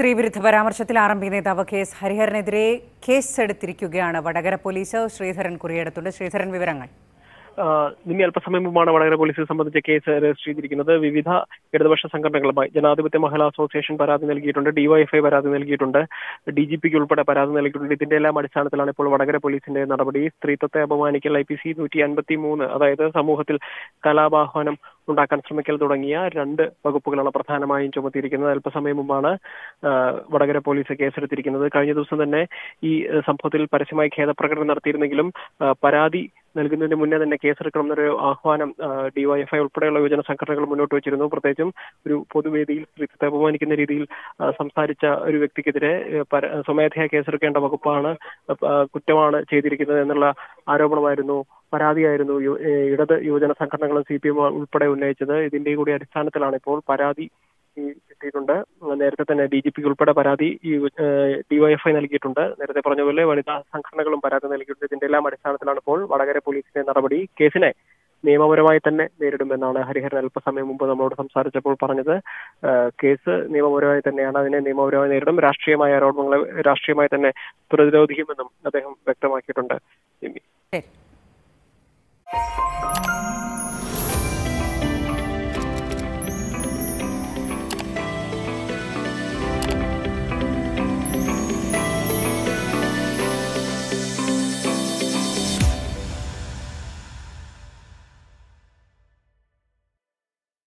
സ്ത്രീവിരുദ്ധ പരാമർശത്തിൽ R M P നേതാവ് K S ഹരിഹരനെതിരെ കേസ് എടുത്തിരിക്കുകയാണ് വടകര പോലീസ് ശ്രീധരൻ കുറിയെടുത്തുണ്ട് ശ്രീധരൻ വിവരങ്ങൾ നിന്നെ അല്പസമയം മുമ്പാണ് വടകര പോലീസ് സംബന്ധിച്ച കേസ് രജിസ്റ്റർ ചെയ്തിരിക്കുന്നത് വിവിധ ഇടതുപക്ഷ സംഘടനകളുമായി ജനാധിപത്യ മഹിളാ അസോസിയേഷൻ പരാതി നൽകിയിട്ടുണ്ട് ഡിവൈഎഫ്ഐ പരാതി നൽകിയിട്ടുണ്ട് ഡി ജി പിക്ക് ഉൾപ്പെടെ പരാതി നൽകിയിട്ടുണ്ട് ഇതിന്റെ എല്ലാം അടിസ്ഥാനത്തിലാണ് ഇപ്പോൾ വടകര പോലീസിന്റെ നടപടി സ്ത്രീത്വത്തെ അപമാനിക്കൽ ഐ പി സി നൂറ്റി അൻപത്തി മൂന്ന് അതായത് സമൂഹത്തിൽ കലാപാഹ്വാനം ഉണ്ടാക്കാൻ ശ്രമിക്കൽ തുടങ്ങിയ രണ്ട് വകുപ്പുകളാണ് പ്രധാനമായും ചുമത്തിയിരിക്കുന്നത് അല്പസമയം മുമ്പാണ് ആ, വടകര പോലീസ് കേസെടുത്തിരിക്കുന്നത് കഴിഞ്ഞ ദിവസം തന്നെ ഈ ആ, സംഭവത്തിൽ പരസ്യമായി ഖേദപ്രകടനം നടത്തിയിരുന്നെങ്കിലും ആ, പരാതി നൽകുന്നതിന് മുന്നേ തന്നെ കേസെടുക്കണം എന്നൊരു ആഹ്വാനം ഡിവൈഎഫ്ഐ ഉൾപ്പെടെയുള്ള യുവജന സംഘടനകൾ മുന്നോട്ട് വെച്ചിരുന്നു പ്രത്യേകിച്ചും ഒരു പൊതുവേദിയിൽ സ്ത്രീത്വത്തെ അപമാനിക്കുന്ന രീതിയിൽ ആ, സംസാരിച്ച ഒരു വ്യക്തിക്കെതിരെ ആ, പര- സ്വമേധയാ കേസെടുക്കേണ്ട വകുപ്പാണ് ആ, കുറ്റമാണ് ചെയ്തിരിക്കുന്നത് എന്നുള്ള ആരോപണമായിരുന്നു പരാതിയായിരുന്നു യു- ഏ, ഇടത് യുവജന സംഘടനകളും സി പി എം ഉൾപ്പെടെ ഉന്നയിച്ചത് ഇതിന്റെ കൂടി അടിസ്ഥാനത്തിലാണ് ഇപ്പോൾ പരാതി ഈ കിട്ടിയിട്ടുണ്ട് നേരത്തെ തന്നെ ഡി ജി പിക്ക് ഉൾപ്പെടെ പരാതി ഈ ഡിവൈഎഫ്ഐ നൽകിയിട്ടുണ്ട് നേരത്തെ പറഞ്ഞ പോലെ വനിതാ സംഘടനകളും പരാതി നൽകിയിട്ടുണ്ട് ഇതിന്റെ എല്ലാം അടിസ്ഥാനത്തിലാണ് ഇപ്പോൾ വടകര പോലീസിന്റെ നടപടി കേസിനെ നിയമപരമായി തന്നെ നേരിടുമെന്നാണ് ഹരിഹരൻ അല്പസമയം മുമ്പ് നമ്മളോട് സംസാരിച്ചപ്പോൾ പറഞ്ഞത് ആ, കേസ് നിയമപരമായി തന്നെയാണ് അതിനെ നിയമപരമായി നേരിടും രാഷ്ട്രീയമായ ആരോപണങ്ങളെ രാഷ്ട്രീയമായി തന്നെ പ്രതിരോധിക്കുമെന്നും അദ്ദേഹം വ്യക്തമാക്കിയിട്ടുണ്ട്